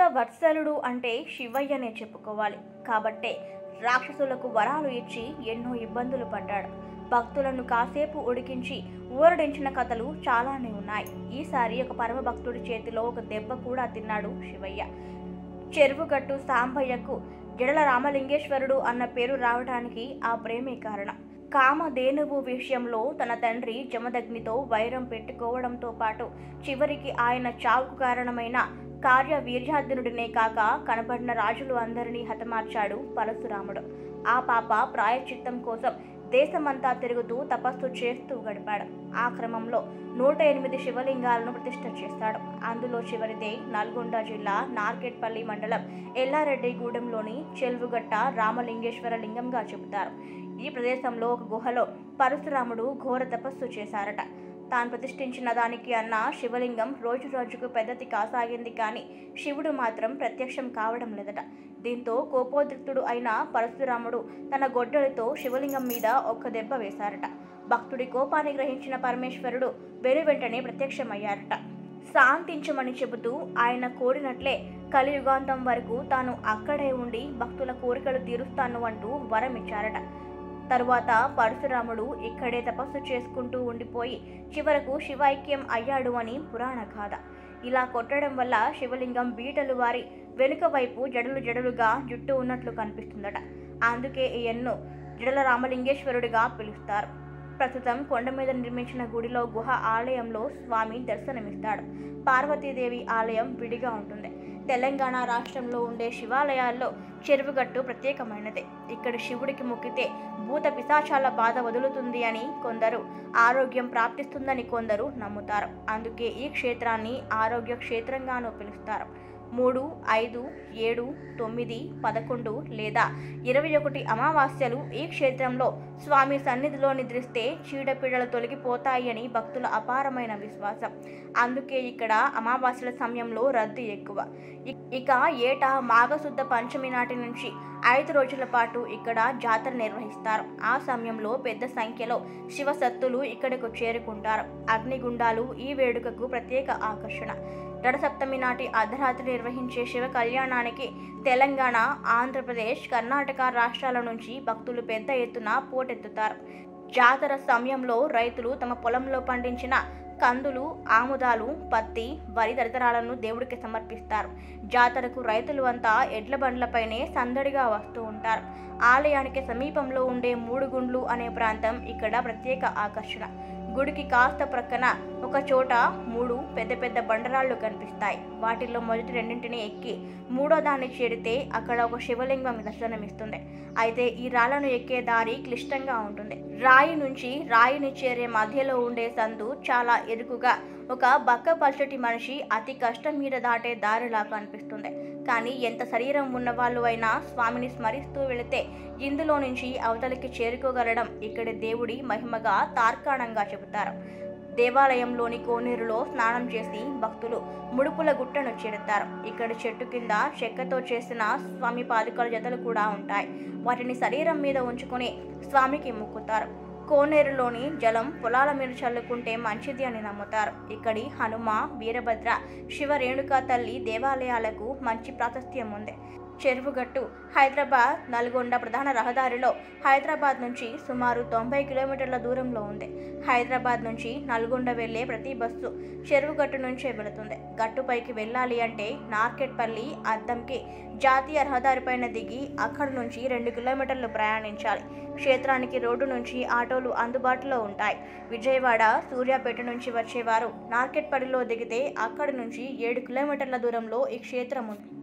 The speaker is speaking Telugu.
వత్సలుడు అంటే శివయ్యనే చెప్పుకోవాలి కాబట్టే రాక్షసులకు వరాలు ఇచ్చి ఎన్నో ఇబ్బందులు పడ్డాడు భక్తులను కాసేపు ఉడికించి ఊరడించిన కథలు చాలానే ఉన్నాయి ఈసారి ఒక పరమ భక్తుడి చేతిలో ఒక దెబ్బ కూడా తిన్నాడు శివయ్య చెరువుగట్టు సాంబయ్యకు జడల రామలింగేశ్వరుడు అన్న పేరు రావడానికి ఆ ప్రేమే కారణం కామధేనువు విషయంలో తన తండ్రి జమదగ్నితో వైరం పెట్టుకోవడంతో పాటు చివరికి ఆయన చావుకు కారణమైన కార్య వీర్యార్జునుడినే కాక కనబడిన రాజులు అందరినీ హతమార్చాడు పరశురాముడు ఆ పాప ప్రాయశ్చిత్తం కోసం దేశమంతా తిరుగుతూ తపస్సు చేస్తూ గడిపాడు ఆ క్రమంలో నూట ఎనిమిది శివలింగాలను ప్రతిష్ఠ చేస్తాడు అందులో చివరిదే నల్గొండ జిల్లా నార్కెట్పల్లి మండలం ఎల్లారెడ్డిగూడెంలోని చెల్వుగట్ట రామలింగేశ్వర లింగంగా చెబుతారు ఈ ప్రదేశంలో ఒక గుహలో పరశురాముడు ఘోర తపస్సు చేశారట తాను ప్రతిష్ఠించిన దానికి అన్న శివలింగం రోజు రోజుకు పెద్దది కాసాగింది కానీ శివుడు మాత్రం ప్రత్యక్షం కావడం లేదట దీంతో కోపోద్రిక్తుడు అయిన పరశురాముడు తన గొడ్డలితో శివలింగం మీద ఒక్క దెబ్బ వేశారట భక్తుడి కోపాన్ని గ్రహించిన పరమేశ్వరుడు వెను వెంటనే ప్రత్యక్షమయ్యారట శాంతించమని చెబుతూ ఆయన కోరినట్లే కలియుగాంతం వరకు తాను అక్కడే ఉండి భక్తుల కోరికలు తీరుస్తాను అంటూ వరం ఇచ్చారట తరువాత పరశురాముడు ఇక్కడే తపస్సు చేసుకుంటూ ఉండిపోయి చివరకు శివైక్యం అయ్యాడు అని పురాణ గాథ ఇలా కొట్టడం వల్ల శివలింగం బీటలు వారి వెనుక వైపు జడలు జడలుగా జుట్టు ఉన్నట్లు కనిపిస్తుందట అందుకే ఈయన్ను జడల రామలింగేశ్వరుడిగా పిలుస్తారు ప్రస్తుతం కొండ మీద నిర్మించిన గుడిలో గుహ ఆలయంలో స్వామి దర్శనమిస్తాడు పార్వతీదేవి ఆలయం విడిగా ఉంటుంది తెలంగాణ రాష్ట్రంలో ఉండే శివాలయాల్లో చెరువుగట్టు ప్రత్యేకమైనది ఇక్కడ శివుడికి మొక్కితే భూత పిశాచాల బాధ వదులుతుంది అని కొందరు ఆరోగ్యం ప్రాప్తిస్తుందని కొందరు నమ్ముతారు అందుకే ఈ క్షేత్రాన్ని ఆరోగ్య క్షేత్రంగానూ పిలుస్తారు మూడు ఐదు ఏడు తొమ్మిది పదకొండు లేదా ఇరవై ఒకటి అమావాస్యలు ఈ క్షేత్రంలో స్వామి సన్నిధిలో నిద్రిస్తే చీడపీడలు తొలగిపోతాయి అని భక్తుల అపారమైన విశ్వాసం అందుకే ఇక్కడ అమావాస్యల సమయంలో రద్దీ ఎక్కువ ఇ- ఇక ఏటా మాఘశుద్ధ పంచమి నాటి నుంచి ఐదు రోజుల పాటు ఇక్కడ జాతర నిర్వహిస్తారు ఆ సమయంలో పెద్ద సంఖ్యలో శివసత్తులు ఇక్కడకు చేరుకుంటారు అగ్నిగుండాలు ఈ వేడుకకు ప్రత్యేక ఆకర్షణ రథసప్తమి నాటి అర్ధరాత్రి నిర్వహించే శివ కళ్యాణానికి తెలంగాణ ఆంధ్రప్రదేశ్ కర్ణాటక రాష్ట్రాల నుంచి భక్తులు పెద్ద ఎత్తున పోటెత్తుతారు జాతర సమయంలో రైతులు తమ పొలంలో పండించిన కందులు ఆముదాలు పత్తి వరి తదితరాలను దేవుడికి సమర్పిస్తారు జాతరకు రైతులు అంతా ఎడ్ల బండ్లపైనే సందడిగా వస్తూ ఉంటారు ఆలయానికి సమీపంలో ఉండే మూడు గుండ్లు అనే ప్రాంతం ఇక్కడ ప్రత్యేక ఆకర్షణ గుడికి కాస్త ప్రక్కన ఒక చోట మూడు పెద్ద పెద్ద బండరాళ్ళు కనిపిస్తాయి వాటిల్లో మొదటి రెండింటిని ఎక్కి మూడో దాన్ని చేరితే అక్కడ ఒక శివలింగం దర్శనమిస్తుంది అయితే ఈ రాళ్లను ఎక్కే దారి క్లిష్టంగా ఉంటుంది రాయి నుంచి రాయిని చేరే మధ్యలో ఉండే సందు చాలా ఇరుకుగా ఒక బక్క పల్చటి మనిషి అతి కష్టం మీద దాటే దారిలా కనిపిస్తుంది కానీ ఎంత శరీరం ఉన్నవాళ్ళు అయినా స్వామిని స్మరిస్తూ వెళితే ఇందులో నుంచి అవతలికి చేరుకోగలడం ఇక్కడి దేవుడి మహిమగా తార్కాణంగా చెబుతారు దేవాలయంలోని కోనేరులో స్నానం చేసి భక్తులు ముడుపుల గుట్టను చేరుతారు ఇక్కడ చెట్టు కింద చెక్కతో చేసిన స్వామి పాదుకల జతలు కూడా ఉంటాయి వాటిని శరీరం మీద ఉంచుకొని స్వామికి మొక్కుతారు కోనేరులోని జలం పొలాల మీద చల్లుకుంటే మంచిది అని నమ్ముతారు ఇక్కడి హనుమ వీరభద్ర శివ రేణుకా తల్లి దేవాలయాలకు మంచి ప్రాశస్త్యం ఉంది చెరువుగట్టు హైదరాబాద్ నల్గొండ ప్రధాన రహదారిలో హైదరాబాద్ నుంచి సుమారు తొంభై కిలోమీటర్ల దూరంలో ఉంది హైదరాబాద్ నుంచి నల్గొండ వెళ్లే ప్రతి బస్సు చెరువుగట్టు నుంచే వెళుతుంది గట్టుపైకి వెళ్ళాలి అంటే నార్కెట్పల్లి అద్దంకి జాతీయ రహదారిపైన దిగి అక్కడి నుంచి రెండు కిలోమీటర్లు ప్రయాణించాలి క్షేత్రానికి రోడ్డు నుంచి ఆటోలు అందుబాటులో ఉంటాయి విజయవాడ సూర్యాపేట నుంచి వచ్చేవారు నార్కెట్పల్లిలో దిగితే అక్కడి నుంచి ఏడు కిలోమీటర్ల దూరంలో ఈ క్షేత్రం ఉంది